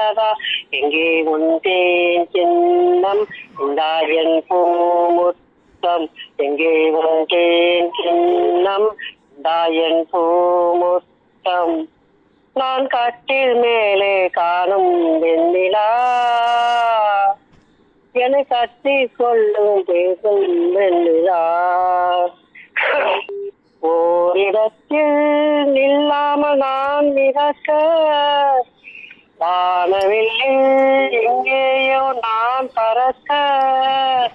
உள்ளதா எங்கே உண்டேன் சின்னம் இந்தா என் பூமுத்தம் எங்கே உண்டேன் சின்னம் இந்தா என் பூமுத்தம் நான் கட்டில் மேலே காணும் வெண்ணிலா என்னை கட்டி கொள்ளும் பேசும் வெண்ணிலா ஓரிடத்தில் நில்லாமல் நான் மிதக்க வானவில்லில் எங்கேயோ நான் பறக்க